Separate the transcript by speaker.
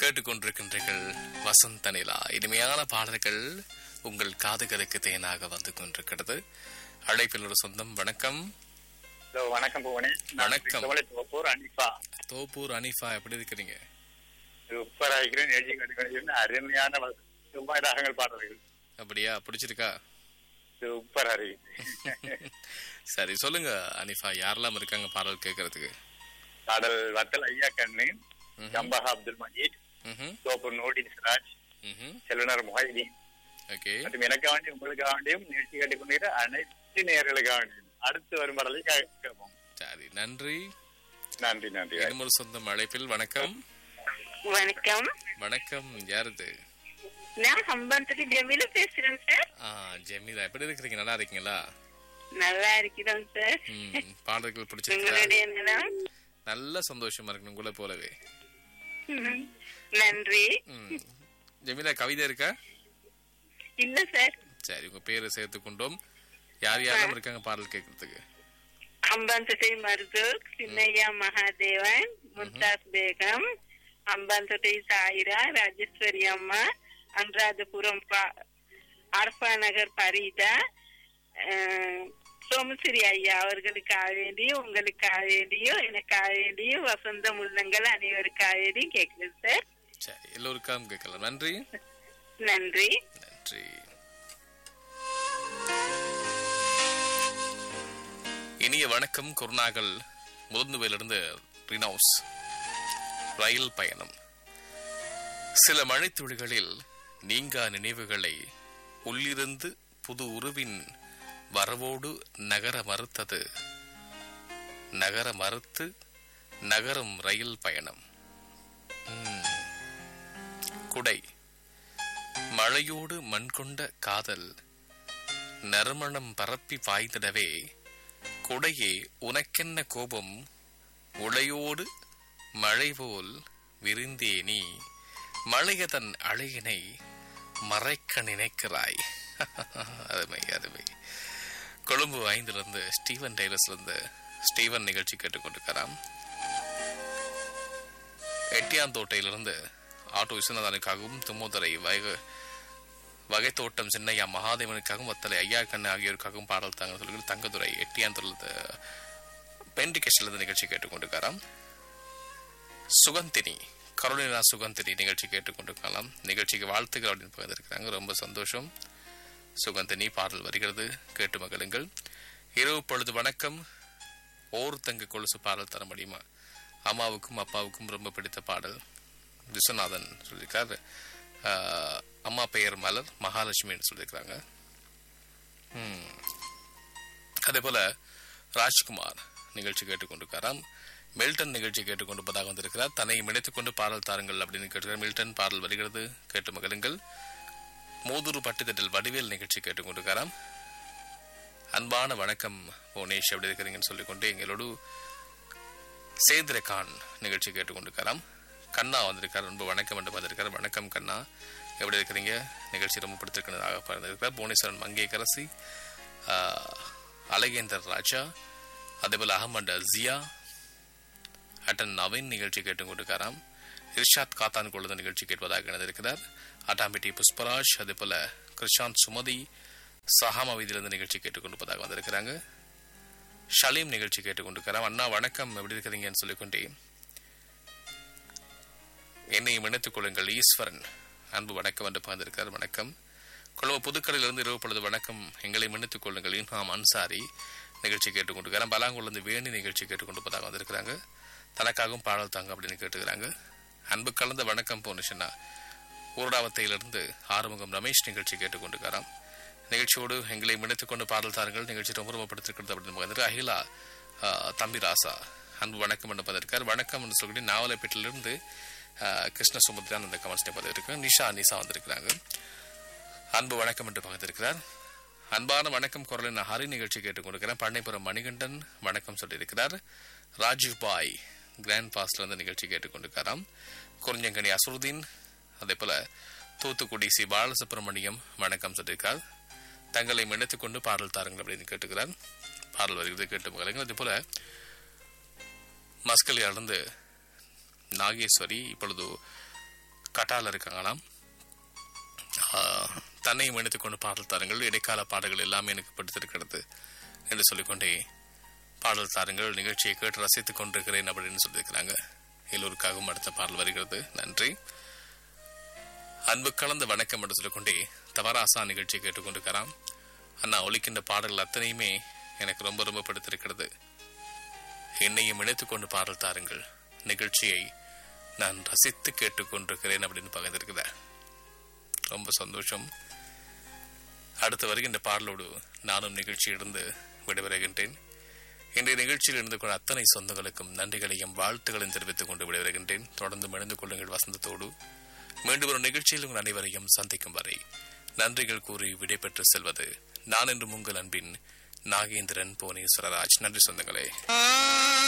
Speaker 1: கேட்டுக்கொண்டிருக்கின்றீர்கள் வசந்த நிலா இனிமையான பாடல்கள் உங்கள் காதுகளுக்கு தேனாக வந்து கொண்டிருக்கிறது அழைப்பில் ஒரு சொந்தம் வணக்கம்
Speaker 2: ஹலோ வணக்கம் புவனே
Speaker 1: வணக்கம்.
Speaker 2: தோப்பூர் அனிஃபா
Speaker 1: தோப்பூர் அனிஃபா எப்படி இருக்கிறீங்க
Speaker 2: சூப்பரா இருக்கிறேன் எழுதி கண்டுகொண்டு அருமையான வ- சும்மா ராகங்கள் பாடுறீர்கள்
Speaker 1: அப்படியா பிடிச்சிருக்கா
Speaker 2: சூப்பரா இருக்கு
Speaker 1: சரி சொல்லுங்க அனிஃபா யாரெல்லாம் இருக்காங்க பாடல் கேட்கறதுக்கு
Speaker 2: பாடல் வத்தல் ஐயா கண்ணு
Speaker 1: ம்ஹும்.
Speaker 2: ஜம்பஹா அப்துல் மஜீத்
Speaker 1: ம்ஹும்.
Speaker 2: தோப்பூர் நோடின் சிராஜ்
Speaker 1: ம்ஹும்.
Speaker 2: செல்வனர் முஹைதீன்
Speaker 1: ஓகே
Speaker 2: மற்றும் எனக்காக வேண்டியும் உங்களுக்காக வேண்டியும் நிகழ்ச்சி கேட்டுக்கொண்டிருக்கிற அனைத்து நேர்களுக்காக வேண்டியும் அடுத்து வரும் பாடலை கே- கேட்போம்
Speaker 1: சரி நன்றி
Speaker 2: நன்றி நன்றி
Speaker 1: இன்னும் ஒரு சொந்தம் அழைப்பில் வணக்கம்
Speaker 3: வணக்கம்
Speaker 1: வணக்கம் யாருது
Speaker 3: நான் ஹம்பந்தடி ஜமீல பேசுறேன் சார்
Speaker 1: ஆ ஜெமிதா எப்படி இருக்கிறீங்க நல்லா இருக்கீங்களா
Speaker 3: நல்லா இருக்கிறோம் சார்
Speaker 1: ம் பாடல்கள் பிடிச்சிருக்கா
Speaker 3: உங்களுடைய நிலம்
Speaker 1: நல்ல சந்தோஷமா இருக்கு உங்களை போலவே
Speaker 3: ம். நன்றி
Speaker 1: ம். ஜெமிலா கவிதை இருக்கா
Speaker 3: இல்ல சார்
Speaker 1: சரி உங்க பேரை சேர்த்து கொண்டோம் யார் யாரெல்லாம் இருக்காங்க பாடல் கேட்கறதுக்கு
Speaker 3: அம்பாந்தட்டை மருதூர் சின்னையா மகாதேவன் மும்தாஸ் பேகம் அம்பாந்தட்டை சாயிரா ராஜேஸ்வரி அம்மா அனுராதபுரம் பா- அர்ஃபா நகர் பரீதா அஹ், சோமசிரி ஐயா அவர்களுக்காக வேண்டியும் உங்களுக்காக வேண்டியும் எனக்காக வேண்டியும் வசந்தம் உள்ளங்கள் அனைவருக்காக வேண்டியும் கேட்குது சார்
Speaker 1: சரி எல்லோருக்காம் கேட்கலாம் நன்றி
Speaker 3: நன்றி
Speaker 1: நன்றி இனிய வணக்கம் குருநாகல் முதுந்துவையிலிருந்து ரினவுஸ் ரயில் பயணம் சில மழைத்துளிகளில் நீங்கா நினைவுகளை உள்ளிருந்து புது உருவின் வரவோடு நகர மறுத்தது நகர மறுத்து நகரும் ரயில் பயணம் ம். குடை மழையோடு மண் கொண்ட காதல் நறுமணம் பரப்பி பாய்ந்திடவே குடையே உனக்கென்ன கோபம் உளையோடு மழை போல் விரிந்தே நீ மழையதன் அழகினை மறைக்க நினைக்கிறாய் அருமை அருமை கொழும்பு ஐந்திலிருந்து ஸ்டீவன் டெய்லர்ஸ்லேருந்து ஸ்டீவன் நிகழ்ச்சி கேட்டுக்கொண்டிருக்கிறான் எட்டியாந்தோட்டையிலிருந்து ஆட்டோ விஸ்வநாதனுக்காகவும் தும்மோதரை வக வகைத்தோட்டம் சின்னையா மகாதேவனுக்காகவும் வத்தலை ஐயா கண்ணு ஆகியோருக்காகவும் பாடல் தாங்க சொல்லி தங்கதுரை எட்டியாந்தொழில் பெண்டிகேஷன்ல நிகழ்ச்சி கேட்டுக்கொண்டிருக்காராம் சுகந்தினி கரோலினா சுகந்தினி நிகழ்ச்சி கேட்டுக்கொண்டிருக்கலாம் நிகழ்ச்சிக்கு வாழ்த்துக்கள் அப்படின்னு பகிர்ந்திருக்கிறாங்க ரொம்ப சந்தோஷம் சுகந்தினி பாடல் வருகிறது கேட்டு மகிழுங்கள் இரவு பொழுது வணக்கம் ஓர் தங்க கொலுசு பாடல் தர முடியுமா அம்மாவுக்கும் அப்பாவுக்கும் ரொம்ப பிடித்த பாடல் விஸ்வநாதன் சொல்லியிருக்கார் ஆஹ், அம்மா பெயர் மலர் மகாலட்சுமின்னு சொல்லியிருக்கிறாங்க ம். அதே போல ராஜ்குமார் நிகழ்ச்சி கேட்டுக்கொண்டிருக்காராம் மில்டன் நிகழ்ச்சி கேட்டுக்கொண்டிருப்பதாக வந்திருக்கிறார் தன்னை இணைத்துக் கொண்டு பாடல் தாருங்கள் அப்படின்னு கேட்டுக்கிறார் மில்டன் பாடல் வருகிறது கேட்டு மகிழுங்கள் மூதூர் பட்டித்தட்டில் வடிவேல் நிகழ்ச்சி கேட்டுக்கொண்டிருக்காராம் அன்பான வணக்கம் புவனேஷ் எப்படி இருக்கிறீங்கன்னு சொல்லிக்கொண்டு எங்களோடு சேந்திரகான் நிகழ்ச்சி கேட்டுக்கொண்டிருக்காராம் கண்ணா வந்திருக்கார் ரொம்ப வணக்கம் என்று வந்திருக்கார் வணக்கம் கண்ணா எப்படி இருக்கிறீங்க நிகழ்ச்சி ரொம்ப பிடித்திருக்கிறதாக பார்த்திருக்கிறார் புவனேஸ்வரன் மங்கேகரசி ஆஹ், அழகேந்தர் ராஜா அதேபோல் அகமது ஜியா அட்டன் நவீன் நிகழ்ச்சி கேட்டுக்கொண்டிருக்காராம் இர்ஷாத் காத்தான் கொள்ளுத நிகழ்ச்சி கேட்பதாக இணைந்திருக்கிறார் அட்டாம்பிட்டி புஷ்பராஜ் அதேபோல கிருஷாந்த் சுமதி சஹாமா வீதியிலிருந்து நிகழ்ச்சி கேட்டுக்கொண்டிருப்பதாக வந்திருக்கிறாங்க ஷலீம் நிகழ்ச்சி கேட்டுக்கொண்டிருக்கிறார் அண்ணா வணக்கம் எப்படி இருக்கிறீங்கன்னு சொல்லிக்கொண்டே என்னையும் இணைத்துக் கொள்ளுங்கள் ஈஸ்வரன் அன்பு வணக்கம் என்று பகிர்ந்திருக்கிறார் வணக்கம் கொழும்பு புதுக்கடையிலிருந்து இரவு பொழுது வணக்கம் எங்களை இணைத்துக் கொள்ளுங்கள் இன்ஹாம் அன்சாரி நிகழ்ச்சி கேட்டுக்கொண்டிருக்கிறார் பலாங்குளந்து வேணி நிகழ்ச்சி கேட்டுக்கொண்டிருப்பதாக வந்திருக்கிறாங்க தனக்காகவும் பாடல் தாங்க அப்படின்னு கேட்டுக்கிறாங்க அன்பு கலந்த வணக்கம் போனுச்சுன்னா ஊரடாவத்தையிலிருந்து ஆறுமுகம் ரமேஷ் நிகழ்ச்சி கேட்டுக்கொண்டிருக்காராம் நிகழ்ச்சியோடு எங்களை இணைத்துக் கொண்டு பாடல் தாருங்கள் நிகழ்ச்சி ரொம்ப ரொம்ப பிடித்திருக்கிறது அப்படின்னு பகிர்ந்து அகிலா ஆஹ், தம்பி ராசா அன்பு வணக்கம் என்று பதிருக்கார் வணக்கம் என்று சொல்லி நாவலப்பேட்டிலிருந்து ஆஹ், கிருஷ்ண சுமுத்ரான் அந்த கமெண்ட்ஸ் பதிவிருக்கு நிஷா நிஷா வந்திருக்கிறாங்க அன்பு வணக்கம் என்று பகிர்ந்திருக்கிறார் அன்பான வணக்கம் குரலின் ஹரி நிகழ்ச்சி கேட்டுக்கொண்டிருக்கிறேன் பண்ணைப்புறம் மணிகண்டன் வணக்கம் சொல்லியிருக்கிறார் ராஜீவ் பாய் கிராண்ட் பாஸ்ல இருந்து நிகழ்ச்சி கேட்டுக்கொண்டிருக்காராம் குறிஞ்சங்கனி அசுருதீன் அதே போல தூத்துக்குடி சி பாலசுப்ரமணியம் வணக்கம் சொல்லியிருக்கார் தங்களை இணைத்துக் கொண்டு பாடல் தாருங்கள் அப்படின்னு கேட்டுக்கிறார் பாடல் வருகிறது கேட்டு மகளுங்கள் அதே போல மஸ்கலியிலிருந்து நாகேஸ்வரி இப்பொழுது கட்டால இருக்காங்களாம் ஆஹ், தன்னையும் இணைத்துக் கொண்டு பாடல் தாருங்கள் இடைக்கால பாடல்கள் எல்லாமே எனக்கு பிடித்திருக்கிறது என்று சொல்லிக்கொண்டே பாடல் தாருங்கள் நிகழ்ச்சியை கேட்டு ரசித்துக் கொண்டிருக்கிறேன் அப்படின்னு சொல்லியிருக்கிறாங்க எல்லோருக்காகவும் அடுத்த பாடல் வருகிறது நன்றி அன்பு கலந்த வணக்கம் என்று சொல்லிக்கொண்டே தவராசா நிகழ்ச்சி கேட்டுக்கொண்டிருக்கிறான் அண்ணா ஒலிக்கின்ற பாடல்கள் அத்தனையுமே எனக்கு ரொம்ப ரொம்ப பிடித்திருக்கிறது என்னையும் இணைத்துக் கொண்டு பாடல் தாருங்கள் நிகழ்ச்சியை நான் ரசித்து கேட்டுக்கொண்டிருக்கிறேன் அப்படின்னு பகிர்ந்திருக்கிறார் ரொம்ப சந்தோஷம் அடுத்து வருகின்ற பாடலோடு நானும் நிகழ்ச்சியிலிருந்து விடைபெறுகின்றேன் இன்றைய நிகழ்ச்சியில் இருந்து கொண்ட அத்தனை சொந்தங்களுக்கும் நன்றிகளையும் வாழ்த்துக்களையும் தெரிவித்துக் கொண்டு விடைபெறுகின்றேன் தொடர்ந்து இணைந்து கொள்ளுங்கள் வசந்தத்தோடு மீண்டும் ஒரு நிகழ்ச்சியில் உங்கள் அனைவரையும் சந்திக்கும் வரை நன்றிகள் கூறி விடைபெற்று செல்வது நான் என்றும் உங்கள் அன்பின் நாகேந்திரன் புவனேஸ்வரராஜ் நன்றி சொந்தங்களே